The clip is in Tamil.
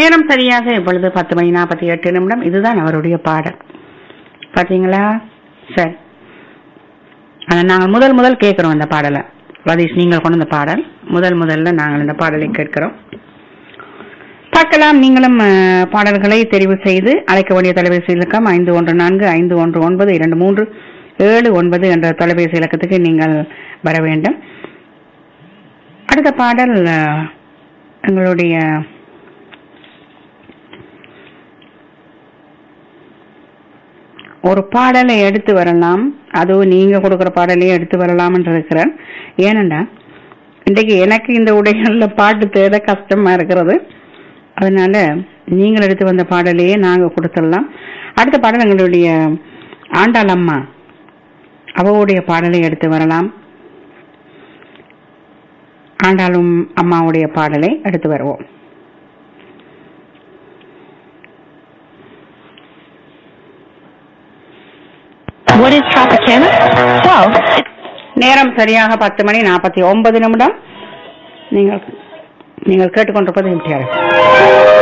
நேரம் சரியாக இப்பொழுது பத்து மணி நாற்பத்தி எட்டு நிமிடம் இதுதான் அவருடைய பாடல் பாத்தீங்களா சரி ஆனா நாங்கள் முதல் முதல் கேட்கிறோம் இந்த பாடலை ரதீஷ் நீங்கள் கொண்டு வந்த பாடல் முதல் முதல்ல நாங்கள் இந்த பாடலை கேட்கிறோம் பார்க்கலாம் நீங்களும் அஹ், பாடல்களை தெரிவு செய்து அழைக்க வேண்டிய தொலைபேசி இலக்கம் ஐந்து ஒன்று நான்கு ஐந்து ஒன்று ஒன்பது இரண்டு மூன்று ஏழு ஒன்பது என்ற தொலைபேசி இலக்கத்துக்கு நீங்கள் வர வேண்டும் அடுத்த பாடல் அஹ், எங்களுடைய ஒரு பாடலை எடுத்து வரலாம் அதுவும் நீங்க கொடுக்கிற பாடலையே எடுத்து வரலாம்னு இருக்கிறேன் ஏனண்டா இன்றைக்கு எனக்கு இந்த உடைகள்ல பாட்டு தேட கஷ்டமா இருக்கிறது அதனால நீங்கள் எடுத்து வந்த பாடலையே நாங்க கொடுத்துடலாம் அடுத்த பாடல் எங்களுடைய ஆண்டாள் அம்மா அவளுடைய பாடலை எடுத்து வரலாம் ஆண்டாளும் அம்மாவுடைய பாடலை எடுத்து வருவோம் What is Tropicana? Well, it's நேரம் சரியாக பத்து மணி நாற்பத்தி ஒன்பது நிமிடம் நீங்கள் நீங்கள் கேட்டுக்கொண்டிருப்பது எம்டிஆர்